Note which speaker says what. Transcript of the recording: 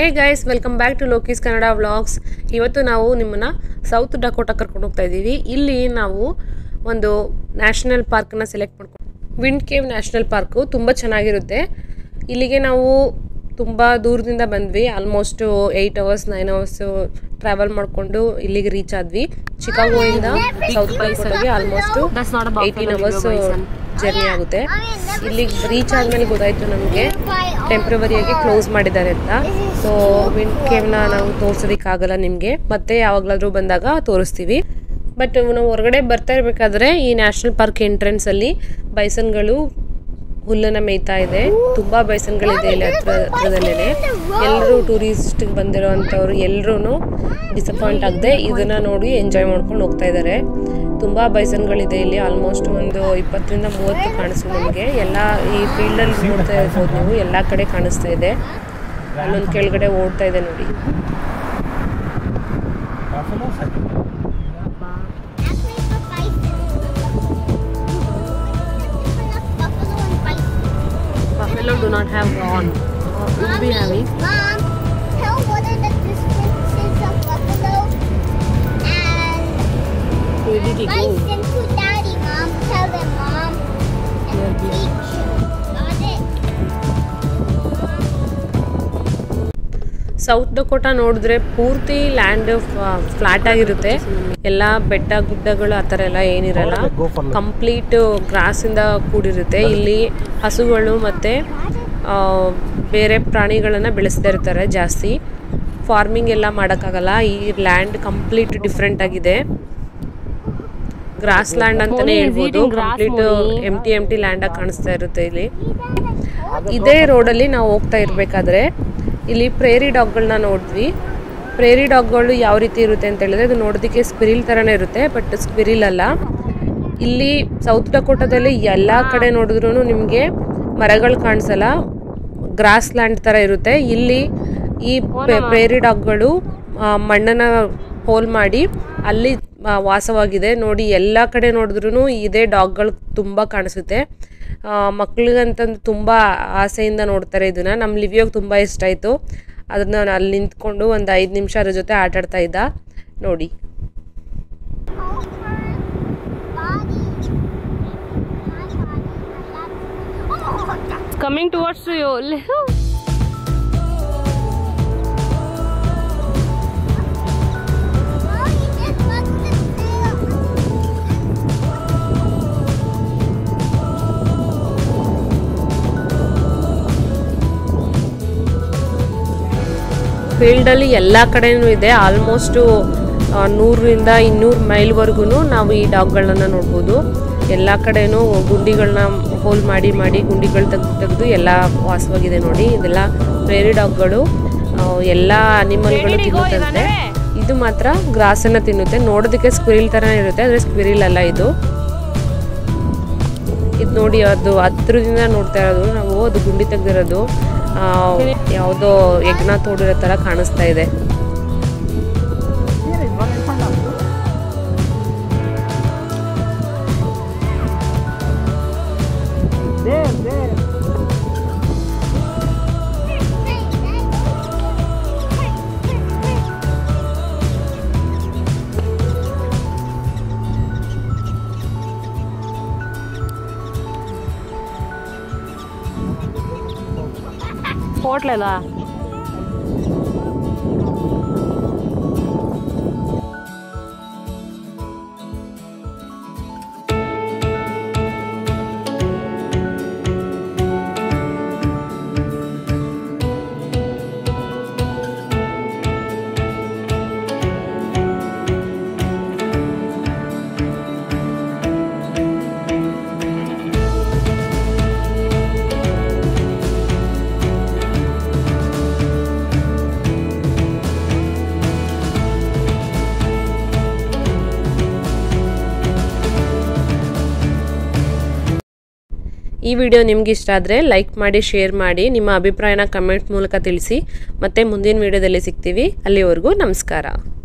Speaker 1: Hey guys welcome back to Lokis Kannada vlogs ಇವತ್ತು ನಾವು ನಿಮ್ಮನ್ನ ಸೌತ್ ಡಕೋಟಾ ಕರ್ಕೊಂಡು ಹೋಗ್ತಾ ಇದ್ದೀವಿ ಇಲ್ಲಿ ನಾವು ಒಂದು ನ್ಯಾಷನಲ್ ಪಾರ್ಕ್ನ ಸೆಲೆಕ್ಟ್ ಮಾಡ್ಕೊಂಡು ವಿಂಡ್ ಕೇವ್ ನ್ಯಾಷನಲ್ ಪಾರ್ಕು ತುಂಬ ಚೆನ್ನಾಗಿರುತ್ತೆ ಇಲ್ಲಿಗೆ ನಾವು ತುಂಬ ದೂರದಿಂದ ಬಂದ್ವಿ almost eight hours nine hours travel ಮಾಡಿಕೊಂಡು ಇಲ್ಲಿಗೆ ರೀಚ್ ಆದ್ವಿ ಚಿಕಾಗೋಯಿಂದ ಸೌತ್ ಡಕೋಟಾಗೆ ಆಲ್ಮೋಸ್ಟ್ ಏಯ್ಟೀನ್ ಅವರ್ಸ್ ಜರ್ನಿ ಆಗುತ್ತೆ ಇಲ್ಲಿಗೆ ರೀಚ್ ಆದಮೇಲೆ ಗೊತ್ತಾಯಿತು ನಮಗೆ ಟೆಂಪ್ರವರಿಯಾಗಿ ಕ್ಲೋಸ್ ಮಾಡಿದ್ದಾರೆ ಅಂತ ಸೊ ವಿಂಡ್ ಕೇವ್ನ ನಾವು ತೋರ್ಸೋದಕ್ಕಾಗಲ್ಲ ನಿಮಗೆ ಮತ್ತೆ ಯಾವಾಗಲಾದ್ರೂ ಬಂದಾಗ ತೋರಿಸ್ತೀವಿ ಬಟ್ ನಾವು ಹೊರಗಡೆ ಬರ್ತಾ ಇರಬೇಕಾದ್ರೆ ಈ ನ್ಯಾಷನಲ್ ಪಾರ್ಕ್ ಎಂಟ್ರೆನ್ಸಲ್ಲಿ ಬೈಸನ್ಗಳು ಹುಲ್ಲನ್ನು ಮೇಯ್ತಾ ಇದೆ ತುಂಬ ಬೈಸನ್ಗಳಿದೆ ಇಲ್ಲಿ ಹತ್ರ ಹತ್ರದಲ್ಲೇ ಎಲ್ಲರೂ ಟೂರಿಸ್ಟ್ಗೆ ಬಂದಿರೋವಂಥವ್ರು ಎಲ್ಲರೂ ಡಿಸಪಾಯಿಂಟ್ ಆಗದೆ ಇದನ್ನು ನೋಡಿ ಎಂಜಾಯ್ ಮಾಡ್ಕೊಂಡು ಹೋಗ್ತಾ ಇದ್ದಾರೆ ತುಂಬ ಬೈಸನ್ಗಳಿದೆ ಇಲ್ಲಿ ಆಲ್ಮೋಸ್ಟ್ ಒಂದು ಇಪ್ಪತ್ತರಿಂದ ಮೂವತ್ತು ಕಾಣಿಸ್ತು ನಮಗೆ ಎಲ್ಲ ಈ ಫೀಲ್ಡಲ್ಲಿ ನೋಡ್ತಾ ಇರ್ಬೋದು ನೀವು ಎಲ್ಲ ಕಡೆ ಕಾಣಿಸ್ತಾ ಇದೆ ಅಲ್ಲೊಂದು ಕೆಳಗಡೆ ಓಡ್ತಾ ಇದೆ ನೋಡಿ
Speaker 2: Buffalo cycle.
Speaker 3: Actually, for bison. Buffalo and bison.
Speaker 1: Buffalo do not have horn. Would be having.
Speaker 3: Mom, tell what are the distances of buffalo and
Speaker 1: Where did he go?
Speaker 3: bison to daddy, Mom. Tell them, Mom. And teach. Got it.
Speaker 1: South Dakota ನೋಡಿದ್ರೆ ಪೂರ್ತಿ land flat ಆಗಿರುತ್ತೆ ಎಲ್ಲ ಬೆಟ್ಟ ಗುಡ್ಡಗಳು ಆ ಥರ ಎಲ್ಲ ಏನಿರಲ್ಲ
Speaker 2: Go for look.
Speaker 1: ಕಂಪ್ಲೀಟ್ ಗ್ರಾಸಿಂದ ಕೂಡಿರುತ್ತೆ ಇಲ್ಲಿ ಹಸುಗಳು ಮತ್ತು ಬೇರೆ ಪ್ರಾಣಿಗಳನ್ನು ಬೆಳೆಸ್ತಾ ಇರ್ತಾರೆ ಜಾಸ್ತಿ ಫಾರ್ಮಿಂಗ್ ಎಲ್ಲ ಮಾಡೋಕ್ಕಾಗಲ್ಲ ಈ ಲ್ಯಾಂಡ್ ಕಂಪ್ಲೀಟ್ ಡಿಫ್ರೆಂಟ್ ಆಗಿದೆ ಗ್ರಾಸ್ ಲ್ಯಾಂಡ್ ಅಂತಾನೆ ಹೇಳ್ಬೋದು ಕಂಪ್ಲೀಟ್ ಎಂಟಿ ಎಂಟಿ ಲ್ಯಾಂಡ್ ಆಗಿ ಕಾಣಿಸ್ತಾ ಇರುತ್ತೆ ಇಲ್ಲಿ ಇದೇ ರೋಡಲ್ಲಿ ನಾವು ಹೋಗ್ತಾ ಇರಬೇಕಾದ್ರೆ ಇಲ್ಲಿ ಪ್ರೇರಿ ಡಾಗ್ಗಳನ್ನ ನೋಡಿದ್ವಿ ಪ್ರೇರಿ ಡಾಗ್ಗಳು ಯಾವ ರೀತಿ ಇರುತ್ತೆ ಅಂತ ಹೇಳಿದ್ರೆ ಅದು ನೋಡೋದಕ್ಕೆ ಸ್ಪಿರಿಲ್ ಥರನೇ ಇರುತ್ತೆ ಬಟ್ ಸ್ಪಿರಿಲ್ ಅಲ್ಲ ಇಲ್ಲಿ ಸೌತ್ ಡಕೋಟಾದಲ್ಲಿ ಎಲ್ಲ ಕಡೆ ನೋಡಿದ್ರು ನಿಮಗೆ ಮರಗಳು ಕಾಣಿಸಲ್ಲ ಗ್ರಾಸ್ ಲ್ಯಾಂಡ್ ಥರ ಇರುತ್ತೆ ಇಲ್ಲಿ ಈ ಪ್ರೇರಿ ಡಾಗ್ಗಳು ಮಣ್ಣನ್ನು ಹೋಲ್ ಮಾಡಿ ಅಲ್ಲಿ ಆ, ವಾಸವಾಗಿದೆ ನೋಡಿ ಎಲ್ಲ ಕಡೆ ನೋಡಿದ್ರೂ ಇದೇ ಡಾಗ್ಗಳು ತುಂಬ ಕಾಣಿಸುತ್ತೆ ಮಕ್ಳಿಗಂತಂದು ತುಂಬ ಆಸೆಯಿಂದ ನೋಡ್ತಾರೆ ಇದನ್ನ ನಮ್ಮ ಲಿವಿಯೋಗೆ ತುಂಬ ಇಷ್ಟ ಆಯಿತು ಅದನ್ನ ನಾನು ಅಲ್ಲಿ ನಿಂತ್ಕೊಂಡು ಒಂದು ಐದು ನಿಮಿಷ ಅದ್ರ ಜೊತೆ ಆಟ ಆಡ್ತಾ ಇದ್ದ ನೋಡಿ ಕಮಿಂಗ್ ಟುವರ್ಡ್ಸ್ ಯು ಫೀಲ್ಡಲ್ಲಿ ಎಲ್ಲ ಕಡೆನೂ ಇದೆ ಆಲ್ಮೋಸ್ಟು ನೂರರಿಂದ ಇನ್ನೂರು ಮೈಲ್ವರೆಗೂ ನಾವು ಈ ಡಾಗ್ಗಳನ್ನ ನೋಡ್ಬೋದು ಎಲ್ಲ ಕಡೆನೂ ಗುಂಡಿಗಳನ್ನ ಹೋಲ್ ಮಾಡಿ ಮಾಡಿ ಗುಂಡಿಗಳು ತೆಗ್ದು ತೆಗೆದು ಎಲ್ಲ ವಾಸವಾಗಿದೆ ನೋಡಿ ಇದೆಲ್ಲ ಪ್ರೇರಿ ಡಾಗ್ಗಳು ಎಲ್ಲ ಅನಿಮಲ್ಗಳು ತಿನ್ನುತ್ತಂತೆ ಇದು ಮಾತ್ರ ಗ್ರಾಸನ್ನು ತಿನ್ನುತ್ತೆ ನೋಡೋದಕ್ಕೆ ಸ್ಕ್ವಿರಿಲ್ ಥರನೇ ಇರುತ್ತೆ ಆದರೆ ಸ್ಕ್ವಿರಿಲ್ ಅಲ್ಲ ಇದು ಇದು ನೋಡಿ ಅದು ಹತ್ರದಿಂದ ನೋಡ್ತಾ ಇರೋದು ನಾವು ಅದು ಗುಂಡಿ ತೆಗ್ದಿರೋದು ಆ, ಯಾವುದೋ ಯಜ್ಞ ತೋಡಿರೋ ಥರ ಕಾಣಿಸ್ತಾ ಇದೆ
Speaker 2: Here is one in front of you. There, there.
Speaker 1: పోవట్లేదా ಈ ವಿಡಿಯೋ ನಿಮ್ಗೆ ಇಷ್ಟ ಆದರೆ ಲೈಕ್ ಮಾಡಿ ಶೇರ್ ಮಾಡಿ ನಿಮ್ಮ ಅಭಿಪ್ರಾಯನ ಕಮೆಂಟ್ ಮೂಲಕ ತಿಳಿಸಿ ಮತ್ತೆ ಮುಂದಿನ ವಿಡಿಯೋದಲ್ಲಿ ಸಿಗ್ತೀವಿ ಅಲ್ಲಿವರೆಗೂ ನಮಸ್ಕಾರ